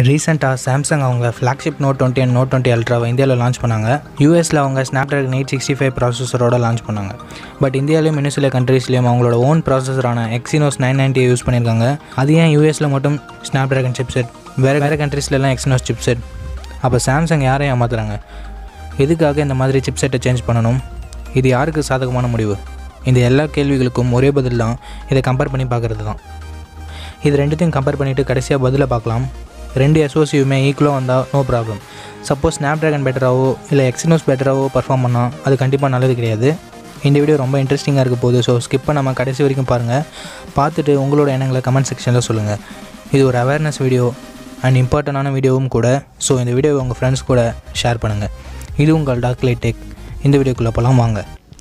ரீசெண்டாக சாம்சங் அவங்க flagship note twenty and note twenty அல்ட்ராவை இந்தியாவில் லான்ச் பண்ணாங்க யூஎஸில் அவங்க ஸ்னாப்ட்ராகன் எயிட் சிக்ஸ்டி ஃபைவ் ப்ராசஸரோட லான்ச் பண்ணாங்க பட் இந்தியாவிலையும் இன்னும் சில கண்ட்ரீஸ்லையும் அவங்களோட ஓன் ப்ராசஸரான எக்ஸினோஸ் நைன் நைன்ட்டியை யூஸ் பண்ணியிருக்காங்க அது ஏன் யூஎஸில் மட்டும் ஸ்னாப்ட்ராகன் சிப்செட் வேறு வேறு கண்ட்ரீஸ்லலாம் எக்ஸினோஸ் சிப்செட் அப்போ சாம்சங் யாரையும் ஏமாத்துறாங்க எதுக்காக இந்த மாதிரி சிப்செட்டை சேஞ்ச் பண்ணணும் இது யாருக்கு சாதகமான முடிவு இந்த எல்லா கேள்விகளுக்கும் ஒரே பதில் தான் இதை கம்பேர் பண்ணி பார்க்குறது தான் இது ரெண்டுத்தையும் கம்பேர் பண்ணிவிட்டு கடைசியாக பதிலை பார்க்கலாம் ரெண்டு எஸ்ஓசியுமே ஈக்குவலாக வந்தால் நோ ப்ராப்ளம் சப்போஸ் ஸ்னாப்ட்ராகன் பெட்டராகவோ இல்லை எக்ஸினோஸ் பெட்டராகவோ பர்ஃபார்ம் பண்ணால் அது கண்டிப்பாக நல்லது கிடையாது இந்த வீடியோ ரொம்ப இன்ட்ரெஸ்டிங்காக இருக்க போகுது ஸோ ஸ்கிப் பண்ணாமல் கடைசி வரைக்கும் பாருங்கள் பார்த்துட்டு உங்களோட எண்ணங்களை கமெண்ட் செக்ஷனில் சொல்லுங்கள் இது ஒரு அவேர்னஸ் வீடியோ அண்ட் இம்பார்ட்டண்டான வீடியோவும் கூட ஸோ இந்த வீடியோவை உங்கள் ஃப்ரெண்ட்ஸ் கூட ஷேர் பண்ணுங்கள் இது உங்கள் டார்க் லைட் டெக் இந்த வீடியோக்குள்ளே போகலாம் வாங்க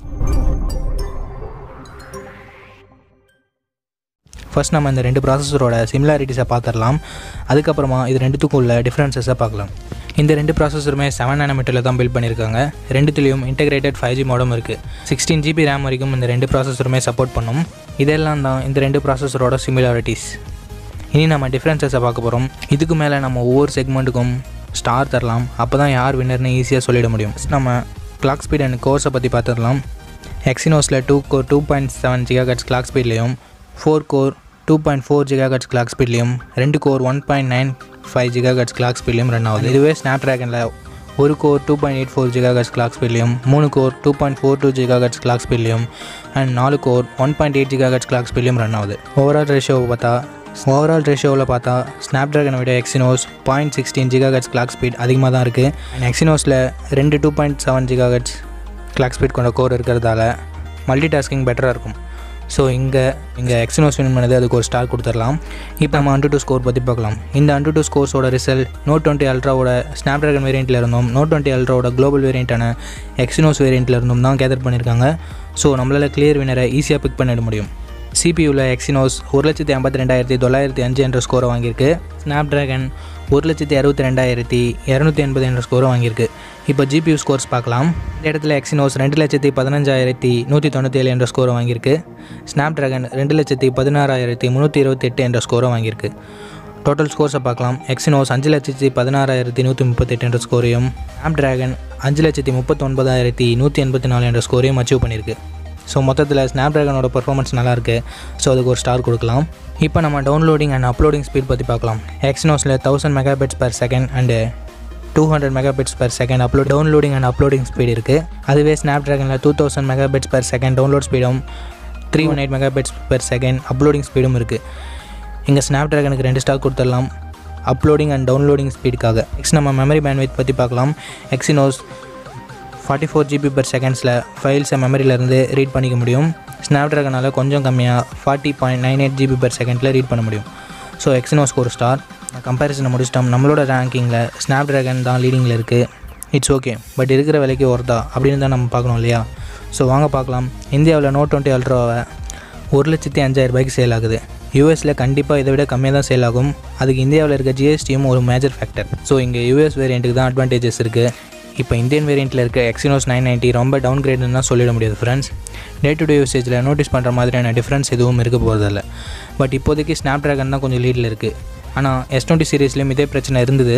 ஃபர்ஸ்ட் நம்ம இந்த ரெண்டு ப்ராசஸரோட சிமிலாரிட்டிஸை பார்த்துடலாம் அதுக்கப்புறமா இது ரெண்டுத்துக்கும் உள்ள டிஃப்ரென்சஸை பார்க்கலாம் இந்த ரெண்டு ப்ராசஸருமே செவன் நேனோமீட்டரில் தான் பில்ட் பண்ணியிருக்காங்க ரெண்டுத்துலேயும் இன்டெகிரேட்டட் ஃபைவ் ஜி மோடம் இருக்குது சிக்ஸ்டீன் ஜிபி ரேம் வரைக்கும் இந்த ரெண்டு ப்ராசஸருமே சப்போர்ட் பண்ணும் இதெல்லாம் தான் இந்த ரெண்டு ப்ராசஸரோட சிமிலாரிட்டிஸ் இனி நம்ம டிஃப்ரென்சஸை பார்க்க போகிறோம் இதுக்கு மேலே நம்ம ஒவ்வொரு செக்மெண்ட்டுக்கும் ஸ்டார் தரலாம் அப்போ தான் யார் வின்னர்னு ஈஸியாக சொல்லிட முடியும் நம்ம கிளாக் ஸ்பீட் அண்ட் கோர்ஸை பற்றி பார்த்துடலாம் எக்ஸினோஸில் two core two point seven gigahertz clock ஸ்பீட்லேயும் four core two point four gigahertz clock ஸ்பீட்லேயும் ரெண்டு core one point nine five gigahertz clock ஸ்பீட்லேயும் ரன் ஆகுது இதுவே ஸ்னாப் ட்ராகனில் ஒரு core two point eight four gigahertz clock ஸ்பீட்லேயும் மூணு core two point four two gigahertz clock ஸ்பீட்லேயும் அண்ட் நாலு core one point eight gigahertz clock ஸ்பீட்லேயும் ரன் ஆகுது ஓவரால் ரேஷியோவை பார்த்தா ஓவரால் ரேஷியோவில் பார்த்தா ஸ்னாப் ட்ராகனை விட Exynos point sixteen gigahertz clock speed அதிகமாக தான் இருக்குது அண்ட் எக்ஸினோஸில் ரெண்டு two point seven gigahertz clock speed கொண்ட கோர் இருக்கிறதால மல்டி டாஸ்கிங் பெட்டராக இருக்கும் ஸோ இங்கே இங்கே எக்ஸினோஸ் வின் பண்ணது அதுக்கு ஒரு ஸ்டார் கொடுத்துடலாம் இப்போ நம்ம அண்டு டூ ஸ்கோர் பற்றி பார்க்கலாம் இந்த அண்டு டூ ஸ்கோர்ஸோட ரிசல்ட் நோட் டுவெண்ட்டி அல்ட்ராவோட ஸ்னாப் ட்ராகன் வேரியண்ட்டில் இருந்தும் நோட் டுவெண்ட்டி அல்ட்ராவோட குளோபல் வேரியண்ட்டான எக்ஸினோஸ் வேரியண்ட்டில் இருந்தும் தான் கேதர் பண்ணியிருக்காங்க ஸோ நம்மளால் கிளியர் வினரை ஈஸியாக பிக் பண்ணிட முடியும் சிபியூவில் எக்ஸினோஸ் ஒரு லட்சத்தி ஐம்பத்தி ரெண்டாயிரத்தி தொள்ளாயிரத்தி அஞ்சு என்ற ஸ்கோரை வாங்கியிருக்கு ஸ்னாப் ட்ராகன் ஒரு லட்சத்தி அறுபத்தி ரெண்டாயிரத்தி இரநூத்தி எண்பது என்ற ஸ்கோரை வாங்கியிருக்கு இப்போ ஜிபியூ ஸ்கோர்ஸ் பார்க்கலாம் இந்த இடத்துல எக்ஸினோஸ் ரெண்டு லட்சத்தி பதினஞ்சாயிரத்தி நூற்றி தொண்ணூற்றி ஏழு என்ற ஸ்கோரை வாங்கியிருக்கு ஸ்னாப் ட்ராகன் ரெண்டு லட்சத்தி பதினாறாயிரத்தி முந்நூற்றி இருபத்தெட்டு என்ற ஸ்கோரை வாங்கியிருக்கு டோட்டல் ஸ்கோர்ஸை பார்க்கலாம் எக்ஸினோஸ் அஞ்சு லட்சத்தி பதினாறாயிரத்தி நூற்றி முப்பத்தெட்டு என்ற ஸ்கோரையும் ஸ்னாப் ட்ராகன் அஞ்சு லட்சத்தி முப்பத்தொன்பதாயிரத்தி நூற்றி எண்பத்தி நாலு என்ற ஸ்கோரையும் அச்சீவ் பண்ணியிருக்கு ஸோ மொத்தத்தில் ஸ்னாப் ட்ராகனோட பர்ஃபார்மன்ஸ் நல்லாயிருக்கு ஸோ அதுக்கு ஒரு ஸ்டார் கொடுக்கலாம் இப்போ நம்ம டவுன்லோடிங் அண்ட் அப்லோடிங் ஸ்பீட் பற்றி பார்க்கலாம் எக்ஸ்னோஸில் thousand megabits per second and two hundred megabits per second upload downloading and uploading speed இருக்குது அதுவே ஸ்னாப் ட்ராகனில் two thousand megabits per second download ஸ்பீடும் three one eight megabits per second uploading ஸ்பீடும் இருக்குது இங்கே ஸ்னாப் ட்ராகனுக்கு ரெண்டு ஸ்டார் கொடுத்துடலாம் அப்லோடிங் அண்ட் டவுன்லோடிங் ஸ்பீடுக்காக நெக்ஸ்ட் நம்ம மெமரி பேண்ட்வித் பற்றி பார்க்கலாம் Exynos forty four GB per செகண்ட்ஸில் ஃபைல்ஸை மெமரியிலேருந்து ரீட் பண்ணிக்க முடியும் ஸ்னாப் ட்ராகனால் கொஞ்சம் கம்மியாக forty point nine eight GB per செகண்டில் ரீட் பண்ண முடியும் ஸோ எக்ஸினோஸ்க்கு ஒரு ஸ்டார் கம்பேரிசனை முடிச்சிட்டோம் நம்மளோட ரேங்கிங்கில் ஸ்னாப் ட்ராகன் தான் லீடிங்கில் இருக்குது இட்ஸ் ஓகே பட் இருக்கிற விலைக்கு ஒர்த்தா அப்படின்னு தான் நம்ம பார்க்கணும் இல்லையா ஸோ வாங்க பார்க்கலாம் இந்தியாவில் நோட் டுவெண்ட்டி அல்ட்ராவை ஒரு லட்சத்தி அஞ்சாயிரம் ரூபாய்க்கு சேல் ஆகுது யூஎஸில் கண்டிப்பாக இதை விட கம்மியாக தான் சேல் ஆகும் அதுக்கு இந்தியாவில் இருக்க ஜிஎஸ்டியும் ஒரு மேஜர் ஃபேக்டர் ஸோ இங்கே யூஎஸ் வேரியண்ட்டுக்கு தான் அட்வான்டேஜஸ் இருக்குது இப்போ இந்தியன் வேரியண்ட்டில் இருக்க எக்ஸினோஸ் நைன் நைன்ட்டி ரொம்ப டவுன் கிரேடுன்னு தான் சொல்லிட முடியாது ஃப்ரெண்ட்ஸ் டே டு டே யூசேஜில் நோட்டீஸ் பண்ணுற மாதிரியான டிஃப்ரென்ஸ் எதுவும் இருக்க போகிறதில்ல பட் இப்போதைக்கு ஸ்னாப் ட்ராகன் தான் கொஞ்சம் லீடில் இருக்குது ஆனால் எஸ் டுவெண்ட்டி சீரீஸ்லேயும் இதே பிரச்சனை இருந்தது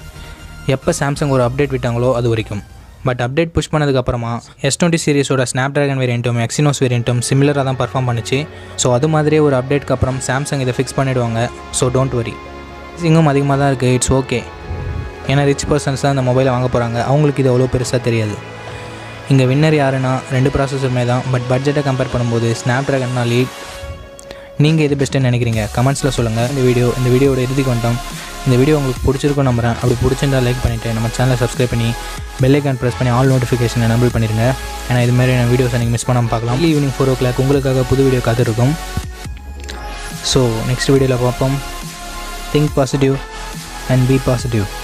எப்போ சாம்சங் ஒரு அப்டேட் விட்டாங்களோ அது வரைக்கும் பட் அப்டேட் புஷ் பண்ணதுக்கப்புறமா எஸ் டுவெண்ட்டி சீரிஸோட ஸ்னாப் ட்ராகன் வேரியண்ட்டும் எக்ஸினோஸ் வேரியண்ட்டும் சிமிலராக தான் பர்ஃபார்ம் பண்ணுச்சு ஸோ அது மாதிரியே ஒரு அப்டேட்க்கு அப்புறம் சாம்சங் இதை ஃபிக்ஸ் பண்ணிவிடுவாங்க ஸோ டோன்ட் வரி இங்கும் அதிகமாக தான் இருக்குது இட்ஸ் ஓகே ஏன்னா ரிச் பர்சன்ஸ் தான் இந்த மொபைலை வாங்க போகிறாங்க அவங்களுக்கு இது அவ்வளோ பெருசாக தெரியாது இங்கே வின்னர் யாருன்னா ரெண்டு ப்ராசஸருமே தான் பட் பட்ஜெட்டை கம்பேர் பண்ணும்போது ஸ்னாப் ட்ராகன் தான் லீட் நீங்கள் எது பெஸ்ட்டுன்னு நினைக்கிறீங்க கமெண்ட்ஸில் சொல்லுங்கள் இந்த வீடியோ இந்த வீடியோட இறுதிக்கு வந்துட்டோம் இந்த வீடியோ உங்களுக்கு பிடிச்சிருக்கும் நம்புறேன் அப்படி பிடிச்சிருந்தா லைக் பண்ணிவிட்டு நம்ம சேனலை சப்ஸ்கிரைப் பண்ணி பெல் ஐக்கான் ப்ரெஸ் பண்ணி ஆல் நோட்டிஃபிகேஷன் எனபிள் பண்ணிடுங்க ஏன்னா இது மாதிரி நான் வீடியோஸை நீங்கள் மிஸ் பண்ணாமல் பார்க்கலாம் ஈவினிங் ஃபோர் ஓ கிளாக் உங்களுக்காக புது வீடியோ காத்திருக்கும் ஸோ நெக்ஸ்ட் வீடியோவில் பார்ப்போம் think positive and be positive